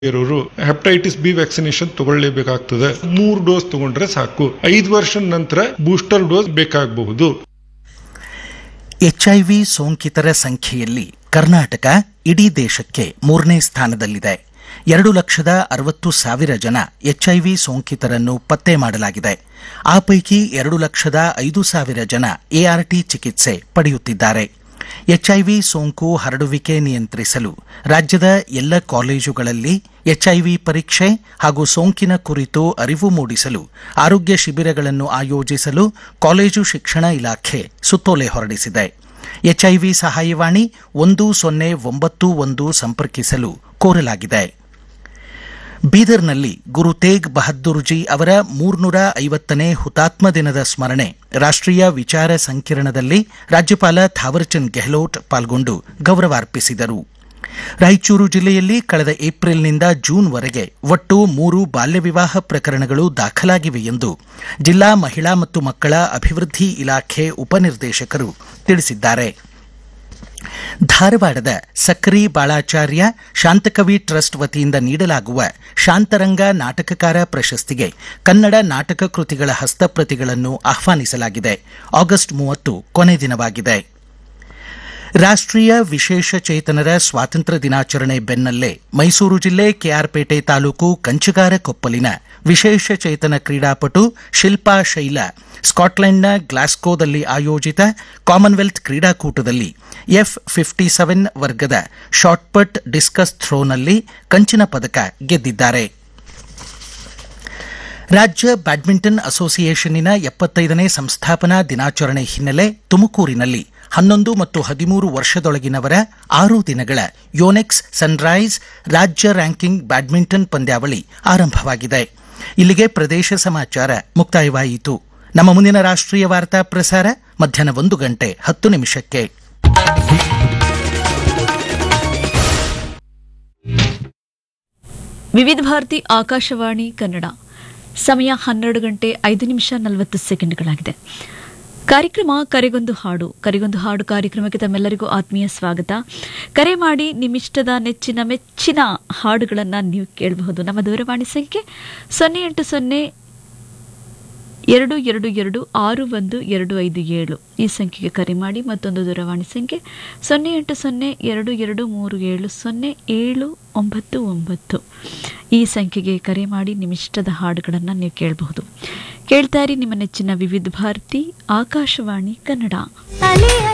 ಇರೋರು hepatitis B vaccination ತಗೊಳ್ಳೇಬೇಕಾಗ್ತದೆ ಮೂರು dose ತಗೊಂಡ್ರೆ ಸಾಕು ಐದು ವರ್ಷ ನಂತರ ಬೂಸ್ಟರ್ ಡೋಸ್ ಬೇಕಾಗಬಹುದು ಎಚ್ಐವಿ ಸೋಂಕಿತರ ಸಂಖ್ಯೆಯಲ್ಲಿ ಕರ್ನಾಟಕ ಇಡೀ ದೇಶಕ್ಕೆ ಮೂರನೇ ಸ್ಥಾನದಲ್ಲಿದೆ ಎರಡು ಲಕ್ಷದ ಅರವತ್ತು ಸಾವಿರ ಜನ ಎಚ್ಐವಿ ಸೋಂಕಿತರನ್ನು ಪತ್ತೆ ಮಾಡಲಾಗಿದೆ ಆ ಪೈಕಿ ಎರಡು ಲಕ್ಷದ ಐದು ಸಾವಿರ ಜನ ಎಆರ್ಟಿ ಚಿಕಿತ್ಸೆ ಪಡೆಯುತ್ತಿದ್ದಾರೆ ಎಚ್ಐವಿ ಸೋಂಕು ಹರಡುವಿಕೆ ನಿಯಂತ್ರಿಸಲು ರಾಜ್ಯದ ಎಲ್ಲ ಕಾಲೇಜುಗಳಲ್ಲಿ ಎಚ್ಐವಿ ಪರೀಕ್ಷೆ ಹಾಗೂ ಸೋಂಕಿನ ಕುರಿತು ಅರಿವು ಮೂಡಿಸಲು ಆರೋಗ್ಯ ಶಿಬಿರಗಳನ್ನು ಆಯೋಜಿಸಲು ಕಾಲೇಜು ಶಿಕ್ಷಣ ಇಲಾಖೆ ಸುತ್ತೋಲೆ ಹೊರಡಿಸಿದೆ ಎಚ್ಐವಿ ಸಹಾಯವಾಣಿ ಒಂದು ಸೊನ್ನೆ ಒಂಬತ್ತು ಒಂದು ಸಂಪರ್ಕಿಸಲು ಕೋರಲಾಗಿದೆ ಬೀದರ್ನಲ್ಲಿ ಗುರು ತೇಗ್ ಬಹದ್ದೂರ್ಜಿ ಅವರ ಮೂರ್ನೂರ ಐವತ್ತನೇ ಹುತಾತ್ಮ ದಿನದ ಸ್ಮರಣೆ ರಾಷ್ಟ್ರೀಯ ವಿಚಾರ ಸಂಕಿರಣದಲ್ಲಿ ರಾಜ್ಯಪಾಲ ಥಾವರ್ಚಂದ್ ಗೆಹ್ಲೋಟ್ ಪಾಲ್ಗೊಂಡು ಗೌರವಾರ್ಪಿಸಿದರು ರಾಯಚೂರು ಜಿಲ್ಲೆಯಲ್ಲಿ ಕಳೆದ ಏಪ್ರಿಲ್ನಿಂದ ಜೂನ್ವರೆಗೆ ಒಟ್ಟು ಮೂರು ಬಾಲ್ಯ ವಿವಾಹ ಪ್ರಕರಣಗಳು ದಾಖಲಾಗಿವೆ ಎಂದು ಜಿಲ್ಲಾ ಮಹಿಳಾ ಮತ್ತು ಮಕ್ಕಳ ಅಭಿವೃದ್ಧಿ ಇಲಾಖೆ ಉಪನಿರ್ದೇಶಕರು ತಿಳಿಸಿದ್ದಾರೆ ಧಾರವಾಡದ ಸಕ್ರಿ ಬಾಳಾಚಾರ್ಯ ಶಾಂತಕವಿ ಟ್ರಸ್ಟ್ ವತಿಯಿಂದ ನೀಡಲಾಗುವ ಶಾಂತರಂಗ ನಾಟಕಕಾರ ಪ್ರಶಸ್ತಿಗೆ ಕನ್ನಡ ನಾಟಕ ಕೃತಿಗಳ ಹಸ್ತಪ್ರತಿಗಳನ್ನು ಆಹ್ವಾನಿಸಲಾಗಿದೆ ಆಗಸ್ಟ್ ಮೂವತ್ತು ಕೊನೆ ದಿನವಾಗಿದೆ ರಾಷ್ಟ್ರೀಯ ವಿಶೇಷ ಚೇತನರ ಸ್ವಾತಂತ್ರ್ಯ ದಿನಾಚರಣೆ ಬೆನ್ನಲ್ಲೇ ಮೈಸೂರು ಜಿಲ್ಲೆ ಕೆಆರ್ಪೇಟೆ ತಾಲೂಕು ಕಂಚಗಾರ ಕೊಪ್ಪಲಿನ ವಿಶೇಷ ಚೇತನ ಕ್ರೀಡಾಪಟು ಶಿಲ್ಪಾ ಶೈಲಾ ಸ್ಕಾಟ್ಲೆಂಡ್ನ ಗ್ಲಾಸ್ಕೋದಲ್ಲಿ ಆಯೋಜಿತ ಕಾಮನ್ವೆಲ್ತ್ ಕ್ರೀಡಾಕೂಟದಲ್ಲಿ ಎಫ್ ಫಿಫ್ಟಿ ಸೆವೆನ್ ವರ್ಗದ ಶಾಟ್ಪಟ್ ಡಿಸ್ಕಸ್ ಥ್ರೋನಲ್ಲಿ ಕಂಚಿನ ಪದಕ ಗೆದ್ದಿದ್ದಾರೆ ರಾಜ್ಯ ಬ್ಯಾಡ್ಮಿಂಟನ್ ಅಸೋಸಿಯೇಷನ್ನಿನ ಎಪ್ಪತ್ತೈದನೇ ಸಂಸ್ಥಾಪನಾ ದಿನಾಚರಣೆ ಹಿನ್ನೆಲೆ ತುಮಕೂರಿನಲ್ಲಿ ಹನ್ನೊಂದು ಮತ್ತು ಹದಿಮೂರು ವರ್ಷದೊಳಗಿನವರ ಆರು ದಿನಗಳ ಯೋನೆಕ್ಸ್ ಸನ್ರೈಸ್ ರಾಜ್ಯ ರ್ಯಾಂಕಿಂಗ್ ಬ್ಯಾಡ್ಮಿಂಟನ್ ಪಂದ್ಯಾವಳಿ ಆರಂಭವಾಗಿದೆ ಇಲ್ಲಿಗೆ ಪ್ರದೇಶ ಸಮಾಚಾರ ಮುಕ್ತಾಯವಾಯಿತು ನಮ್ಮ ಮುಂದಿನ ರಾಷ್ಟ್ರೀಯ ವಾರ್ತಾ ಪ್ರಸಾರ ಮಧ್ಯಾಹ್ನ ಒಂದು ಗಂಟೆ ಹತ್ತು ನಿಮಿಷಕ್ಕೆ ವಿವಿಧ ಭಾರತಿ ಆಕಾಶವಾಣಿ ಕನ್ನಡ ಸಮಯ ಹನ್ನೆರಡು ಗಂಟೆ ಐದು ನಿಮಿಷ ನಲವತ್ತು ಸೆಕೆಂಡ್ಗಳಾಗಿದೆ ಕಾರ್ಯಕ್ರಮ ಕರೆಗೊಂದು ಹಾಡು ಕರೆಗೊಂದು ಹಾಡು ಕಾರ್ಯಕ್ರಮಕ್ಕೆ ತಮ್ಮೆಲ್ಲರಿಗೂ ಆತ್ಮೀಯ ಸ್ವಾಗತ ಕರೆ ಮಾಡಿ ನಿಮ್ಮಿಷ್ಟದ ನೆಚ್ಚಿನ ಮೆಚ್ಚಿನ ಹಾಡುಗಳನ್ನು ನೀವು ಕೇಳಬಹುದು ನಮ್ಮ ದೂರವಾಣಿ ಸಂಖ್ಯೆ ಸೊನ್ನೆ ಎಂಟು ಸೊನ್ನೆ ಎರಡು ಎರಡು ಎರಡು ಆರು ಒಂದು ಎರಡು ಐದು ಏಳು ಈ ಸಂಖ್ಯೆಗೆ ಕರೆ ಮಾಡಿ ಮತ್ತೊಂದು ದೂರವಾಣಿ ಸಂಖ್ಯೆ ಸೊನ್ನೆ ಎಂಟು ಸೊನ್ನೆ ಎರಡು ಎರಡು ಮೂರು ಏಳು ಸೊನ್ನೆ ಏಳು ಒಂಬತ್ತು ಒಂಬತ್ತು ಈ ಸಂಖ್ಯೆಗೆ ಕರೆ ಮಾಡಿ ನಿಮ್ಮಿಷ್ಟದ ಹಾಡುಗಳನ್ನು ನೀವು ಕೇಳಬಹುದು ಕೇಳ್ತಾ ಇರಿ ನಿಮ್ಮ ನೆಚ್ಚಿನ ವಿವಿಧ ಭಾರತಿ ಆಕಾಶವಾಣಿ ಕನ್ನಡ